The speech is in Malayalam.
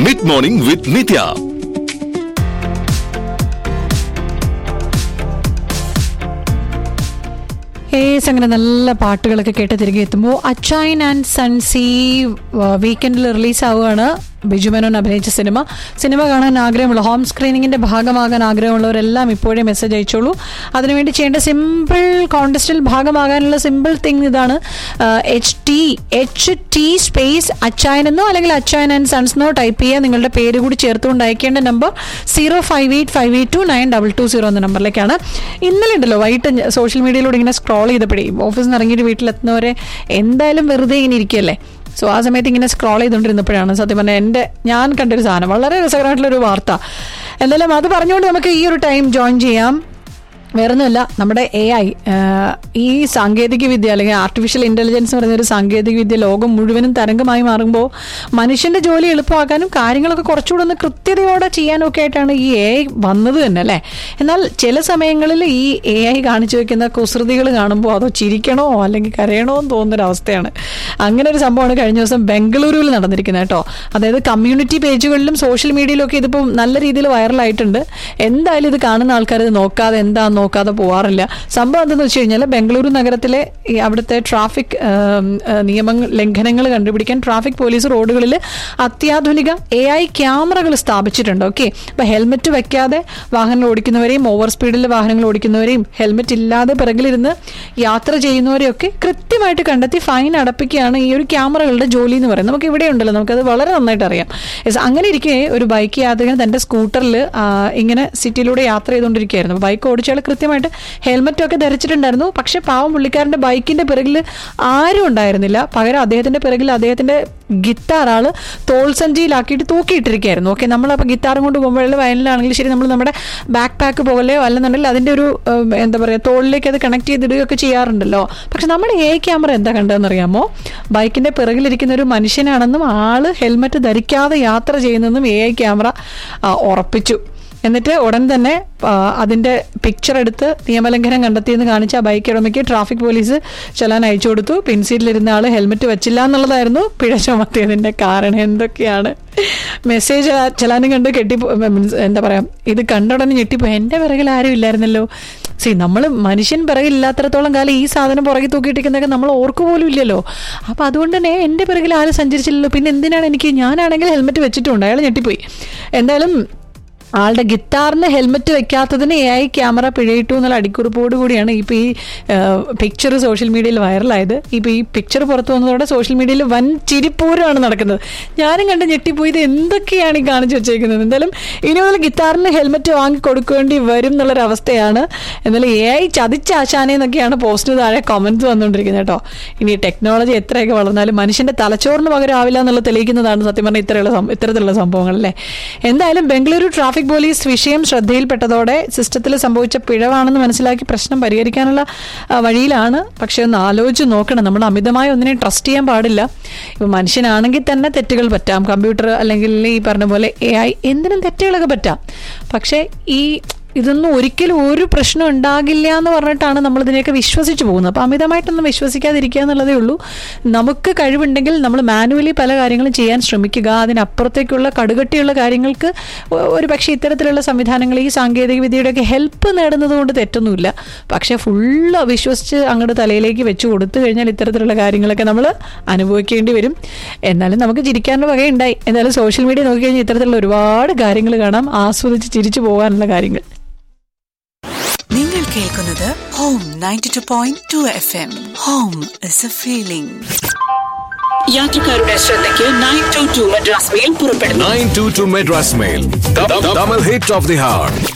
മിഡ് മോർണിംഗ് വിത്ത് നിത്യ ഏസ് അങ്ങനെ നല്ല പാട്ടുകളൊക്കെ കേട്ട് തിരികെ എത്തുമ്പോൾ അച്ചൈൻ ആൻഡ് സൺസി വീക്കെൻഡിൽ റിലീസ് ആവുകയാണ് ബിജു മേനോൻ അഭിനയിച്ച സിനിമ സിനിമ കാണാൻ ആഗ്രഹമുള്ള ഹോം സ്ക്രീനിങ്ങിന്റെ ഭാഗമാകാൻ ആഗ്രഹമുള്ളവരെല്ലാം ഇപ്പോഴേ മെസ്സേജ് അയച്ചോളൂ അതിനുവേണ്ടി ചെയ്യേണ്ട സിമ്പിൾ കോൺടെസ്റ്റിൽ ഭാഗമാകാനുള്ള സിമ്പിൾ തിങ് ഇതാണ് H T H T space അച്ചായൻ എന്നോ അല്ലെങ്കിൽ അച്ചായൻ ആൻഡ് സൺസ് എന്നോ ടൈപ്പ് ചെയ്യുക നിങ്ങളുടെ പേര് കൂടി ചേർത്തുകൊണ്ട് അയക്കേണ്ട number zero five eight five eight two nine double two zero എന്ന നമ്പറിലേക്കാണ് ഇന്നലെ ഉണ്ടല്ലോ വൈകിട്ട് സോഷ്യൽ മീഡിയയിലൂടെ ഇങ്ങനെ സ്ക്രോൾ ചെയ്തപ്പോഴേ ഓഫീസിൽ നിന്ന് ഇറങ്ങിയിട്ട് വീട്ടിലെത്തുന്നവരെ എന്തായാലും വെറുതെ ഇങ്ങനെ ഇരിക്കുകയല്ലേ സോ ആ സമയത്ത് ഇങ്ങനെ സ്ക്രോൾ ചെയ്തുകൊണ്ടിരുന്നപ്പോഴാണ് സത്യം പറഞ്ഞാൽ എൻ്റെ ഞാൻ കണ്ടൊരു സാധനം വളരെ രസകരമായിട്ടുള്ളൊരു വാർത്ത എന്തായാലും അത് പറഞ്ഞുകൊണ്ട് നമുക്ക് ഈ ഒരു ടൈം ജോയിൻ ചെയ്യാം വേറൊന്നുമല്ല നമ്മുടെ എ ഐ ഈ സാങ്കേതിക വിദ്യ അല്ലെങ്കിൽ ആർട്ടിഫിഷ്യൽ ഇന്റലിജൻസ് എന്ന് പറയുന്ന ഒരു സാങ്കേതിക വിദ്യ ലോകം മുഴുവനും തരംഗമായി മാറുമ്പോൾ മനുഷ്യന്റെ ജോലി എളുപ്പമാക്കാനും കാര്യങ്ങളൊക്കെ കുറച്ചുകൂടെ ഒന്ന് കൃത്യതയോടെ ചെയ്യാനും ഒക്കെ ആയിട്ടാണ് ഈ എ ഐ വന്നത് തന്നെ അല്ലേ എന്നാൽ ചില സമയങ്ങളിൽ ഈ എ ഐ കാണിച്ചു വെക്കുന്ന കുസൃതികൾ കാണുമ്പോൾ അതോ ചിരിക്കണോ അല്ലെങ്കിൽ കരയണോ എന്ന് തോന്നുന്നൊരവസ്ഥയാണ് അങ്ങനെ ഒരു സംഭവമാണ് കഴിഞ്ഞ ദിവസം ബംഗളൂരുവിൽ നടന്നിരിക്കുന്നത് കേട്ടോ അതായത് കമ്മ്യൂണിറ്റി പേജുകളിലും സോഷ്യൽ മീഡിയയിലും ഒക്കെ ഇതിപ്പോൾ നല്ല രീതിയിൽ വൈറലായിട്ടുണ്ട് എന്തായാലും ഇത് കാണുന്ന ആൾക്കാർ ഇത് നോക്കാതെ എന്താ നോക്കാതെ പോവാറില്ല സംഭവം എന്തെന്ന് വെച്ച് കഴിഞ്ഞാൽ ബംഗളൂരു നഗരത്തിലെ ഈ അവിടുത്തെ ട്രാഫിക് നിയമങ്ങൾ ലംഘനങ്ങൾ കണ്ടുപിടിക്കാൻ ട്രാഫിക് പോലീസ് റോഡുകളിൽ അത്യാധുനിക എ ഐ ക്യാമറകൾ സ്ഥാപിച്ചിട്ടുണ്ട് ഓക്കെ അപ്പൊ ഹെൽമെറ്റ് വെക്കാതെ വാഹനങ്ങൾ ഓടിക്കുന്നവരെയും ഓവർ സ്പീഡിൽ വാഹനങ്ങൾ ഓടിക്കുന്നവരെയും ഹെൽമെറ്റ് ഇല്ലാതെ പിറകിലിരുന്ന് യാത്ര ചെയ്യുന്നവരെയൊക്കെ കൃത്യമായിട്ട് കണ്ടെത്തി ഫൈൻ അടപ്പിക്കുകയാണ് ഈ ഒരു ക്യാമറകളുടെ ജോലി എന്ന് പറയുന്നത് നമുക്ക് ഇവിടെ ഉണ്ടല്ലോ നമുക്കത് വളരെ നന്നായിട്ട് അറിയാം Yes, അങ്ങനെ ഇരിക്കെ ഒരു ബൈക്ക് യാത്രികൻ തന്റെ സ്കൂട്ടറിൽ ഇങ്ങനെ സിറ്റിയിലൂടെ യാത്ര ചെയ്തുകൊണ്ടിരിക്കുകയായിരുന്നു അപ്പോൾ ബൈക്ക് ഓടിച്ചയാൾ കൃത്യമായിട്ട് ഹെൽമെറ്റ് ഒക്കെ ധരിച്ചിട്ടുണ്ടായിരുന്നു പക്ഷെ പാവം പുള്ളിക്കാരന്റെ ബൈക്കിന്റെ പിറകിൽ ആരും ഉണ്ടായിരുന്നില്ല പകരം അദ്ദേഹത്തിന്റെ പിറകിൽ അദ്ദേഹത്തിന്റെ ഗിത്താർ ആള് തോൾ സഞ്ചിയിലാക്കിയിട്ട് തൂക്കിയിട്ടിരിക്കുകയായിരുന്നു ഓക്കെ നമ്മളപ്പോൾ ഗിത്താറും കൊണ്ട് പോകുമ്പോൾ വയലിലാണെങ്കിൽ ശരി നമ്മൾ നമ്മുടെ ബാക്ക് പാക്ക് പോകലെയോ അല്ലെന്നുണ്ടെങ്കിൽ അതിന്റെ ഒരു ഉം, എന്താ പറയുക തോളിലേക്ക് അത് കണക്ട് ചെയ്തിടുകയൊക്കെ ചെയ്യാറുണ്ടല്ലോ പക്ഷെ നമ്മുടെ എ ക്യാമറ എന്താ കണ്ടതെന്ന് അറിയാമോ ബൈക്കിന്റെ പിറകിലിരിക്കുന്ന ഒരു മനുഷ്യനാണെന്നും ആള് ഹെൽമെറ്റ് ധരിക്കാതെ യാത്ര ചെയ്യുന്നതെന്നും എ ഐ ക്യാമറ ആ, ഉറപ്പിച്ചു എന്നിട്ട് ഉടൻ തന്നെ ആ, അതിന്റെ പിക്ചർ എടുത്ത് നിയമലംഘനം കണ്ടെത്തിയെന്ന് കാണിച്ച ആ ബൈക്ക് ഉടമയ്ക്ക് ട്രാഫിക് പോലീസ് ചലാൻ അയച്ചു കൊടുത്തു പിൻസീറ്റിലിരുന്ന ആള് ഹെൽമെറ്റ് വെച്ചില്ല എന്നുള്ളതായിരുന്നു പിഴ ചുമത്തിയതിന്റെ കാരണം എന്തൊക്കെയാണ് മെസ്സേജ് ചലാനും കണ്ട് കെട്ടി മീൻസ് എന്താ പറയാ ഇത് കണ്ടുടനെ ഞെട്ടിപ്പോയി എന്റെ പിറകിൽ ആരും ഇല്ലായിരുന്നല്ലോ സി നമ്മൾ മനുഷ്യൻ പിറകില്ലാത്തിടത്തോളം കാലം ഈ സാധനം പുറകെ തൂക്കിയിട്ടിരിക്കുന്നതൊക്കെ നമ്മൾ ഓർക്കു പോലും ഇല്ലല്ലോ അപ്പൊ അതുകൊണ്ട് തന്നെ എന്റെ പിറകിൽ ആരും സഞ്ചരിച്ചില്ലല്ലോ പിന്നെ എന്തിനാണ് എനിക്ക് ഞാനാണെങ്കിൽ ഹെൽമെറ്റ് വെച്ചിട്ടുണ്ട് അയാൾ ഞെട്ടിപ്പോയി എന്തായാലും ആളുടെ ഗിത്താറിന് ഹെൽമെറ്റ് വെക്കാത്തതിന് എ ഐ ക്യാമറ പിഴയിട്ടു എന്നുള്ള അടിക്കുറിപ്പോട് കൂടിയാണ് ഇപ്പോൾ ഈ പിക്ചർ സോഷ്യൽ മീഡിയയിൽ വൈറലായത് ഇപ്പോൾ ഈ പിക്ചർ പുറത്തു വന്നതോടെ സോഷ്യൽ മീഡിയയിൽ വൻ ചിരിപ്പൂരമാണ് നടക്കുന്നത് ഞാനും കണ്ട് ഞെട്ടിപ്പോയി ഇത് എന്തൊക്കെയാണ് ഈ കാണിച്ചു വെച്ചേക്കുന്നത് എന്തായാലും ഇനി മുതൽ ഗിത്താറിന് ഹെൽമെറ്റ് വാങ്ങി കൊടുക്കേണ്ടി വരും എന്നുള്ളൊരവസ്ഥയാണ് എന്നാലും എ ഐ ചതിച്ചാശാനെ എന്നൊക്കെയാണ് പോസ്റ്റിന് താഴെ കമന്റ്സ് വന്നുകൊണ്ടിരിക്കുന്നത് കേട്ടോ ഇനി ടെക്നോളജി എത്രയൊക്കെ വളർന്നാലും മനുഷ്യന്റെ തലച്ചോറിന് പകരം ആവില്ല എന്നുള്ളത് തെളിയിക്കുന്നതാണ് സത്യം പറഞ്ഞാൽ ഇത്തരമുള്ള സം- ഇത്തരത്തിലുള്ള സംഭവങ്ങൾ അല്ലേ എന്തായാലും ബംഗളൂരു ട്രാഫിക് പോലീസ് വിഷയം ശ്രദ്ധയിൽപ്പെട്ടതോടെ സിസ്റ്റത്തിൽ സംഭവിച്ച പിഴവാണെന്ന് മനസ്സിലാക്കി പ്രശ്നം പരിഹരിക്കാനുള്ള ആ, വഴിയിലാണ് പക്ഷെ ഒന്ന് ആലോചിച്ച് നോക്കണം നമ്മൾ അമിതമായി ഒന്നിനെ ട്രസ്റ്റ് ചെയ്യാൻ പാടില്ല ഇപ്പൊ മനുഷ്യനാണെങ്കിൽ തന്നെ തെറ്റുകൾ പറ്റാം കമ്പ്യൂട്ടർ അല്ലെങ്കിൽ ഈ പറഞ്ഞ പോലെ എ ഐ എന്തിനും തെറ്റുകളൊക്കെ പറ്റാം പക്ഷേ ഈ ഇതൊന്നും ഒരിക്കലും ഒരു പ്രശ്നം ഉണ്ടാകില്ല എന്ന് പറഞ്ഞിട്ടാണ് നമ്മൾ ഇതിനെയൊക്കെ വിശ്വസിച്ച് പോകുന്നത് അപ്പോൾ അമിതമായിട്ടൊന്നും വിശ്വസിക്കാതിരിക്കുക എന്നുള്ളതേ ഉള്ളൂ നമുക്ക് കഴിവുണ്ടെങ്കിൽ നമ്മൾ മാനുവലി പല കാര്യങ്ങളും ചെയ്യാൻ ശ്രമിക്കുക അതിനപ്പുറത്തേക്കുള്ള കടുകട്ടിയുള്ള കാര്യങ്ങൾക്ക് ഒ- ഒരു പക്ഷേ ഇത്തരത്തിലുള്ള സംവിധാനങ്ങൾ ഈ സാങ്കേതിക വിദ്യയുടെയൊക്കെ ഹെൽപ്പ് നേടുന്നത് കൊണ്ട് തെറ്റൊന്നുമില്ല പക്ഷേ ഫുള്ള് വിശ്വസിച്ച് അങ്ങോട്ട് തലയിലേക്ക് വെച്ച് കൊടുത്തു കഴിഞ്ഞാൽ ഇത്തരത്തിലുള്ള കാര്യങ്ങളൊക്കെ നമ്മൾ അനുഭവിക്കേണ്ടി വരും എന്നാലും നമുക്ക് ചിരിക്കാനുള്ള വകയുണ്ടായി എന്തായാലും സോഷ്യൽ മീഡിയ നോക്കിക്കഴിഞ്ഞാൽ ഇത്തരത്തിലുള്ള ഒരുപാട് കാര്യങ്ങൾ കാണാം ആസ്വദിച്ച് ചിരിച്ചു പോകാനുള്ള കാര്യങ്ങൾ നിങ്ങൾ കേൾക്കുന്നത് home ninety two point two F M home is a feeling യാത്രക്കാരുടെ ശ്രദ്ധയ്ക്ക് nine two two Madras mail പുറപ്പെടുന്നു nine two two Madras mail Tamil hit of the heart